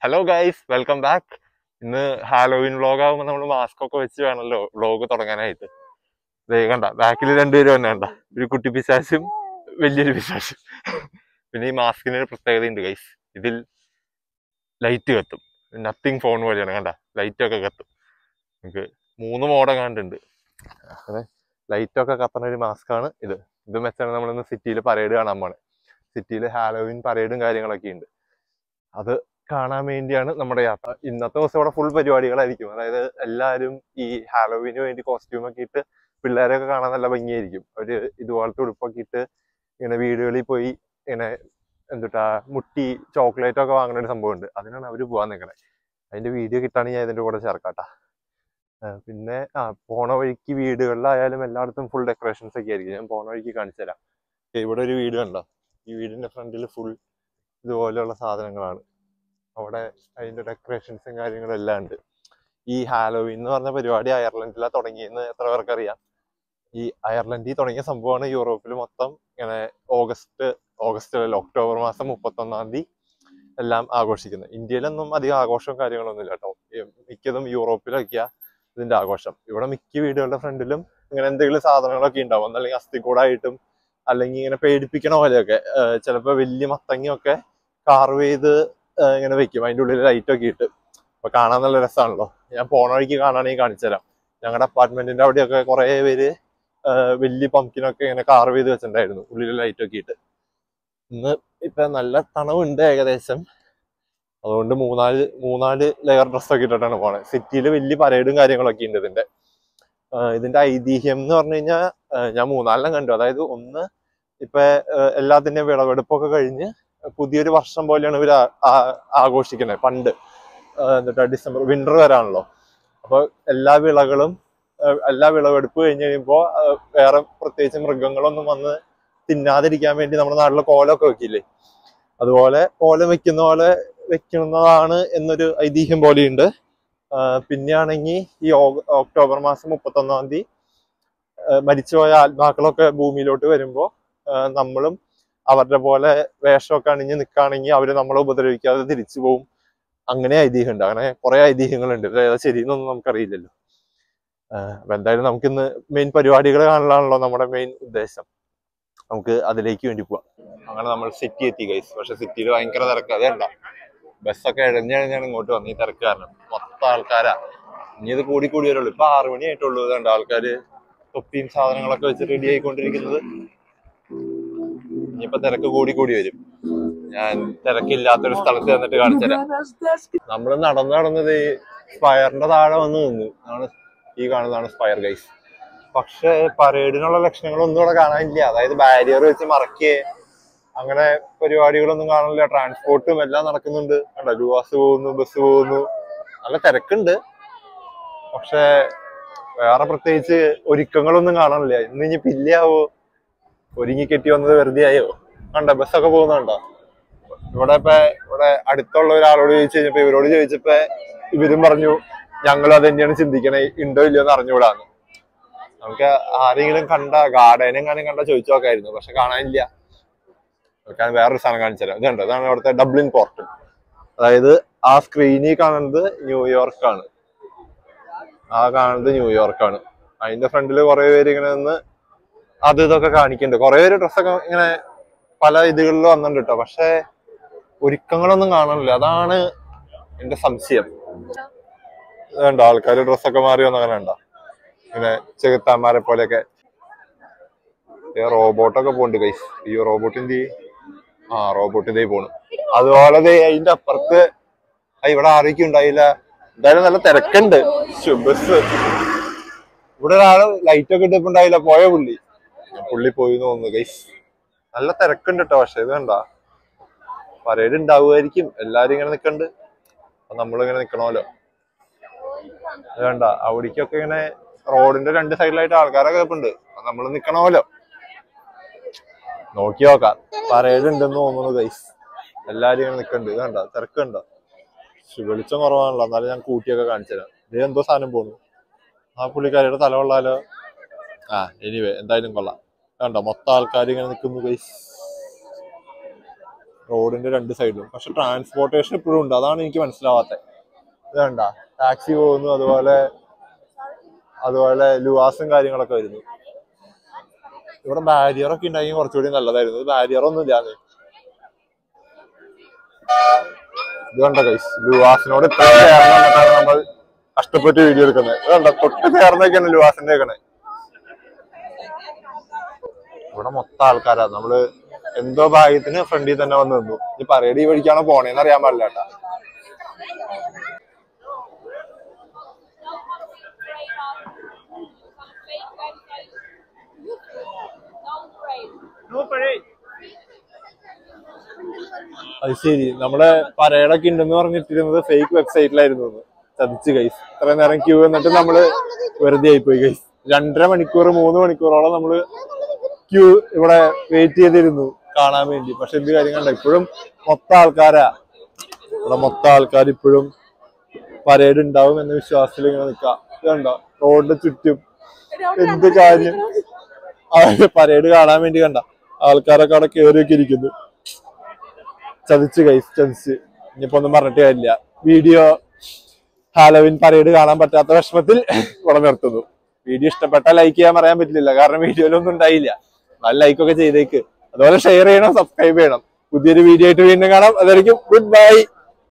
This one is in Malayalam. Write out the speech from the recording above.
ഹലോ ഗൈസ് വെൽക്കം ബാക്ക് ഇന്ന് ഹാലോവിൻ വ്ളോഗ് ആകുമ്പോൾ നമ്മൾ മാസ്ക് ഒക്കെ വെച്ച് വേണമല്ലോ വ്ളോഗ് തുടങ്ങാനായിട്ട് ദേ കണ്ട ബാക്കിൽ രണ്ടുപേരും തന്നെ കണ്ട ഒരു കുട്ടി പിശാശും വലിയൊരു പിശാശും പിന്നെ ഈ മാസ്കിന് ഒരു പ്രത്യേകത ഉണ്ട് ഗൈസ് ഇതിൽ ലൈറ്റ് കത്തും നത്തിങ് ഫോൺ പോലെയാണ് കണ്ട ലൈറ്റ് ഒക്കെ കത്തും നമുക്ക് മൂന്ന് മോഡ കണ്ടുണ്ട് അതെ ലൈറ്റ് ഒക്കെ കത്തുന്ന ഒരു മാസ്ക് ആണ് ഇത് ഇത് വെച്ചാണ് നമ്മളിന്ന് സിറ്റിയിൽ പരേഡ് കാണാൻ പോണേ സിറ്റിയിൽ ഹാലോവിൻ പരേഡും കാര്യങ്ങളൊക്കെ ഉണ്ട് അത് കാണാൻ വേണ്ടിയാണ് നമ്മുടെ യാത്ര ഇന്നത്തെ ദിവസം ഇവിടെ ഫുൾ പരിപാടികളായിരിക്കും അതായത് എല്ലാവരും ഈ ഹാലോവിന് വേണ്ടി കോസ്റ്റ്യൂം ഒക്കെ ഇട്ട് പിള്ളേരൊക്കെ കാണാൻ നല്ല ഭംഗിയായിരിക്കും അവര് ഇതുപോലത്തെ ഉടുപ്പൊക്കെ ഇട്ട് ഇങ്ങനെ വീടുകളിൽ പോയി ഇങ്ങനെ എന്തുട്ടാ മുട്ടി ചോക്ലേറ്റ് ഒക്കെ വാങ്ങുന്ന ഒരു സംഭവമുണ്ട് അതിനാണ് അവര് പോകാൻ നിൽക്കണേ അതിന്റെ വീഡിയോ കിട്ടാണെങ്കിൽ ഞാൻ ഇതിന്റെ കൂടെ ചേർക്കാട്ടാ ആ, പിന്നെ ആ പോണ വഴിക്ക് വീടുകളിലായാലും എല്ലായിടത്തും ഫുൾ ഡെക്കറേഷൻസ് ഒക്കെ ആയിരിക്കും ഞാൻ പോണ വഴിക്ക് കാണിച്ചു തരാം ദേ ഇവിടെ ഒരു വീട് കണ്ടോ ഈ വീടിന്റെ ഫ്രണ്ടിൽ ഫുൾ ഇതുപോലെയുള്ള സാധനങ്ങളാണ് അവിടെ അതിന്റെ ഡെക്കറേഷൻസും കാര്യങ്ങളും എല്ലാം ഉണ്ട് ഈ ഹാലോവിൻ എന്ന് പറഞ്ഞ പരിപാടി അയർലൻഡിലാണ് തുടങ്ങിയെന്ന് എത്ര പേർക്ക് അറിയാം ഈ അയർലൻഡിൽ തുടങ്ങിയ സംഭവമാണ് യൂറോപ്പിൽ മൊത്തം ഇങ്ങനെ ഓഗസ്റ്റ് ഓഗസ്റ്റ് അല്ല ഒക്ടോബർ മാസം മുപ്പത്തൊന്നാം തീയതി എല്ലാം ആഘോഷിക്കുന്നത് ഇന്ത്യയിലൊന്നും അധികം ആഘോഷവും കാര്യങ്ങളൊന്നും ഇല്ല കേട്ടോ ഈ മിക്കതും യൂറോപ്പിലൊക്കെയാ ഇതിന്റെ ആഘോഷം ഇവിടെ മിക്ക വീടുകളുടെ ഫ്രണ്ടിലും ഇങ്ങനെ എന്തെങ്കിലും സാധനങ്ങളൊക്കെ ഉണ്ടാവും ഒന്നല്ലെങ്കിൽ അസ്ഥിക്കൂടായിട്ടും അല്ലെങ്കിൽ ഇങ്ങനെ പേടിപ്പിക്കണ പോലെയൊക്കെ ചിലപ്പോൾ വലിയ മത്തങ്ങയൊക്കെ കാർവ് ചെയ്ത് ഏഹ് ഇങ്ങനെ വെക്കും അതിൻ്റെ ഉള്ളിൽ ലൈറ്റ് ഒക്കെ ഇട്ട് അപ്പൊ കാണാൻ നല്ല രസമാണല്ലോ ഞാൻ പോണ വഴിക്ക് കാണാണെങ്കിൽ കാണിച്ചു തരാം ഞങ്ങളുടെ അപ്പാർട്ട്മെന്റിന്റെ അവിടെയൊക്കെ കുറെ പേര് ഏഹ് വലിയ പംകിനൊക്കെ ഇങ്ങനെ കാർവ് ചെയ്ത് വെച്ചിട്ടുണ്ടായിരുന്നു ഉള്ളിൽ ലൈറ്റ് ഒക്കെ ഇട്ട് ഇന്ന് ഇപ്പൊ നല്ല തണവുണ്ട് ഏകദേശം അതുകൊണ്ട് മൂന്നാല് മൂന്നാല് ലെയർ ഡ്രസ്സൊക്കെ ഇട്ടിട്ടാണ് പോണത് സിറ്റിയിൽ വലിയ പരേഡും കാര്യങ്ങളൊക്കെ ഉണ്ട് ഇതിന്റെ ആഹ് ഇതിന്റെ ഐതിഹ്യം എന്ന് പറഞ്ഞു കഴിഞ്ഞാൽ ഞാൻ മൂന്നാലെണ്ണം കണ്ടു അതായത് ഒന്ന് ഇപ്പൊ ആഹ് എല്ലാത്തിന്റെയും വിളവെടുപ്പൊക്കെ കഴിഞ്ഞ് പുതിയൊരു വർഷം പോലെയാണ് ഇവർ ആഘോഷിക്കുന്നത് പണ്ട് ആഹ് എന്നിട്ട് ഡിസംബർ വിന്റർ വരാണല്ലോ അപ്പൊ എല്ലാ വിളകളും ആഹ് എല്ലാ വിളവെടുപ്പ് കഴിഞ്ഞ് കഴിയുമ്പോൾ വേറെ പ്രത്യേകിച്ച് മൃഗങ്ങളൊന്നും വന്ന് തിന്നാതിരിക്കാൻ വേണ്ടി നമ്മുടെ നാട്ടില് കോലമൊക്കെ വെക്കില്ലേ അതുപോലെ കോലം വെക്കുന്ന പോലെ വെക്കുന്നതാണ് എന്നൊരു ഐതിഹ്യം പോലെയുണ്ട് ആഹ് പിന്നെയാണെങ്കിൽ ഈ ഓഗ- ഒക്ടോബർ മാസം മുപ്പത്തൊന്നാം തീയതി ആഹ് മരിച്ചുപോയ ആത്മാക്കളൊക്കെ ഭൂമിയിലോട്ട് വരുമ്പോൾ നമ്മളും അവരുടെ പോലെ വേഷമൊക്കെ അണിഞ്ഞ് നിൽക്കുകയാണെങ്കിൽ അവര് നമ്മളെ ഉപദ്രവിക്കാതെ തിരിച്ചു പോകും അങ്ങനെ ഐതിഹ്യമുണ്ട് അങ്ങനെ കുറെ ഐതിഹ്യങ്ങളുണ്ട് ഇത് ഏതാ ശരിയെന്നൊന്നും നമുക്കറിയില്ലല്ലോ ആഹ് അപ്പൊ എന്തായാലും നമുക്കിന്ന് മെയിൻ പരിപാടികൾ കാണലാണല്ലോ നമ്മുടെ മെയിൻ ഉദ്ദേശം നമുക്ക് അതിലേക്ക് വേണ്ടി പോവാം അങ്ങനെ നമ്മൾ സിറ്റി എത്തി ഗൈസ് പക്ഷെ സിറ്റിയിൽ ഭയങ്കര തിരക്ക് അതേണ്ട ബസ്സൊക്കെ ഇഴഞ്ഞഴിഞ്ഞാണ് ഇങ്ങോട്ട് വന്ന് ഈ തിരക്ക് കാരണം മൊത്തം ആൾക്കാരാ ഇനി ഇത് കൂടി കൂടി വരുള്ളൂ ഇപ്പൊ ആറു മണി ആയിട്ടുള്ളൂ ഇതുണ്ട് ആൾക്കാര് തൊപ്പിയും സാധനങ്ങളൊക്കെ വെച്ച് റെഡി ആയിക്കൊണ്ടിരിക്കുന്നത് ഇനിയിപ്പോ തിരക്ക് കൂടി കൂടി വരും ഞാൻ തിരക്കില്ലാത്തൊരു സ്ഥലത്ത് ചെന്നിട്ട് കാണിച്ചുതരാം നമ്മൾ നടന്ന് നടന്നത് ഈ സ്പയറിന്റെ താഴെ വന്ന് നിന്നു ആണ് ഈ കാണുന്നതാണ് സ്പയർ ഗൈസ് പക്ഷെ പരേഡിനുള്ള ലക്ഷണങ്ങളൊന്നും ഇവിടെ കാണാനില്ല അതായത് ബാരിയർ വെച്ച് മറക്കേ അങ്ങനെ പരിപാടികളൊന്നും കാണില്ല ട്രാൻസ്പോർട്ടും എല്ലാം നടക്കുന്നുണ്ട് കണ്ടോ ലൂവാസ് പോകുന്നു ബസ് പോകുന്നു നല്ല തിരക്കുണ്ട് പക്ഷെ വേറെ പ്രത്യേകിച്ച് ഒരുക്കങ്ങളൊന്നും കാണാനില്ല ഇന്ന് ഇനി പില്ലാവോ ഒരുങ്ങി കെട്ടി വന്നത് വെറുതെ ആയോ കണ്ട ബസ്സൊക്കെ പോകുന്നുണ്ടോ ഇവിടെ ഇപ്പൊ ഇവിടെ അടുത്തുള്ള ഒരാളോട് ചോദിച്ചു കഴിഞ്ഞപ്പോ ഇവരോട് ചോദിച്ചപ്പോ ഇവരും പറഞ്ഞു ഞങ്ങളും അത് തന്നെയാണ് ചിന്തിക്കണേ ഉണ്ടോ ഇല്ലയോ എന്ന് അറിഞ്ഞുകൂടാന്ന് നമുക്ക് ആരെങ്കിലും കണ്ട ഗാർഡനും കാണാൻ കണ്ട ചോദിച്ചു നോക്കായിരുന്നു പക്ഷെ കാണാനില്ല ഞാൻ വേറൊരു സാധനം കാണിച്ചു തരാം ഇതുണ്ട് ഇതാണ് അവിടുത്തെ ഡബ്ലിൻ പോർട്ട് അതായത് ആ സ്ക്രീനിൽ കാണുന്നത് ന്യൂയോർക്കാണ് ആ കാണുന്നത് ന്യൂയോർക്കാണ് അതിന്റെ ഫ്രണ്ടിൽ കുറെ പേര് ഇങ്ങനെ നിന്ന് അത് ഇതൊക്കെ കാണിക്കുന്നുണ്ട് കുറെ പേര് ഡ്രസ്സൊക്കെ ഇങ്ങനെ പല ഇതുകളിൽ വന്നിട്ടുണ്ട് കേട്ടോ പക്ഷെ ഒരുക്കങ്ങളൊന്നും കാണാനില്ല അതാണ് എന്റെ സംശയം വേണ്ട ആൾക്കാർ ഡ്രസ്സൊക്കെ മാറി വന്ന അങ്ങനെ ഉണ്ടോ ഇങ്ങനെ ചെകുത്താന്മാരെ പോലെയൊക്കെ റോബോട്ടൊക്കെ പോണ്ട് കൈസ് ഈ റോബോട്ടിന്റെ ആ റോബോട്ടിന്റെ പോണു അതുപോലെ ദേ അതിന്റെ അപ്പുറത്ത് ആ, ഇവിടെ ആരൊക്കെ ഉണ്ടായില്ല എന്തായാലും നല്ല തിരക്കുണ്ട് ശ്ശോ, ബസ് ഇവിടെ ഒരാള് ലൈറ്റ് ഒക്കെ ഇട്ടിട്ടുണ്ടായില്ല പോയ പുള്ളി പുള്ളി പോയി എന്ന് തോന്നുന്നു ഗൈസ് നല്ല തിരക്കുണ്ട് കേട്ടോ പക്ഷെ ഇത് കണ്ട പരേഡ് ഉണ്ടാവുമായിരിക്കും എല്ലാരും ഇങ്ങനെ നിക്കണ്ട് അപ്പൊ നമ്മളിങ്ങനെ നിക്കണമല്ലോ ഇത് കണ്ട അവിടേക്കൊക്കെ ഇങ്ങനെ റോഡിന്റെ രണ്ട് സൈഡിലായിട്ട് ആൾക്കാരൊക്കെ നിൽപ്പുണ്ട് നമ്മൾ നിക്കണമല്ലോ നോക്കി നോക്കാം പരേഡ് ഉണ്ടെന്ന് തോന്നുന്നു ഗൈസ് എല്ലാരും ഇങ്ങനെ നിക്കണ്ട് ഇത് കണ്ട തിരക്ക് കണ്ട വെളിച്ചം കുറവാണല്ലോ എന്നാലും ഞാൻ കൂട്ടിയൊക്കെ കാണിച്ചു തരാം ഇത് എന്തോ സാധനം പോണു ആ പുള്ളിക്കാരിയുടെ തല കൊള്ളാലോ ആ എനിവേ എന്തായാലും കൊള്ളാം കണ്ടോ മൊത്തം ആൾക്കാർ ഇങ്ങനെ നിൽക്കുന്നു ഗൈസ് റോഡിന്റെ രണ്ട് സൈഡിലും പക്ഷെ ട്രാൻസ്പോർട്ടേഷൻ ഇപ്പോഴും ഉണ്ട് അതാണ് എനിക്ക് മനസ്സിലാവാത്തത് ഇത് കണ്ട ടാക്സി പോകുന്നു അതുപോലെ അതുപോലെ ലുവാസും കാര്യങ്ങളൊക്കെ വരുന്നു ഇവിടെ ബാരിയർ ഒക്കെ ഉണ്ടെങ്കിൽ കുറച്ചുകൂടി നല്ലതായിരുന്നു ബാരിയർ ഒന്നും ഇല്ലാതെ ഇത് കണ്ട കൈസ് ലുവാസിനോട് ഇത്ര ചേർന്ന് വന്നിട്ടാണ് നമ്മൾ കഷ്ടപ്പെട്ട് വീഡിയോ എടുക്കുന്നത് ഇത് കണ്ട തൊട്ട് ചേർന്നൊക്കെയാണ് ലുവാസിന്റെ വെക്കണേ ഇവിടെ മൊത്തം ആൾക്കാരാ നമ്മള് എന്തോ ഭാഗ്യത്തിന് ഫ്രണ്ടിൽ തന്നെ വന്ന് നിന്നു ഈ പറയടി ഈ വഴിക്കാണോ പോണേന്ന് അറിയാൻ പാടില്ല കേട്ടാ അത് ശരി നമ്മളെ പരേഡൊക്കെ ഉണ്ടെന്ന് പറഞ്ഞിട്ടിരുന്നത് ഫേക്ക് വെബ്സൈറ്റിലായിരുന്നു എന്ന്. ചതിച്ച് കൈസ് ഇത്ര നേരം ക്യൂ എന്നിട്ട് നമ്മള് വെറുതെ ആയിപ്പോയി കൈസ് രണ്ടര മണിക്കൂർ മൂന്ന് മണിക്കൂറോളം നമ്മള് ക്യൂ ഇവിടെ വെയിറ്റ് ചെയ്തിരുന്നു കാണാൻ വേണ്ടി പക്ഷെ എന്ത് കാര്യം കണ്ട ഇപ്പോഴും മൊത്തം ആൾക്കാരാ ഇവിടെ മൊത്തം ആൾക്കാർ ഇപ്പോഴും പരേഡ് ഉണ്ടാവും എന്ന വിശ്വാസത്തിൽ ഇങ്ങനെ നിക്കാം ഇത് കണ്ടോ റോഡിന് ചുറ്റും എന്ത് കാര്യം അവര് പരേഡ് കാണാൻ വേണ്ടി കണ്ട ആൾക്കാരൊക്കെ അവിടെ കയറിയൊക്കെ ഇരിക്കുന്നു ചതിച്ച് കൈസ് ചതിച്ച് ഇനിയിപ്പോ ഒന്നും പറഞ്ഞിട്ട് കാര്യമില്ല വീഡിയോ ഹാലോവിൻ പരേഡ് കാണാൻ പറ്റാത്ത വിഷമത്തിൽ ഇവിടെ നിർത്തുന്നു വീഡിയോ ഇഷ്ടപ്പെട്ടാൽ ലൈക്ക് ചെയ്യാൻ പറയാൻ പറ്റില്ല കാരണം വീഡിയോയിലൊന്നും ഉണ്ടായില്ല നല്ല ലൈക്ക് ഒക്കെ ചെയ്തേക്ക് അതുപോലെ ഷെയർ ചെയ്യണം സബ്സ്ക്രൈബ് ചെയ്യണം പുതിയൊരു വീഡിയോ ആയിട്ട് വീണ്ടും കാണാം അതായിരിക്കും ഗുഡ് ബൈ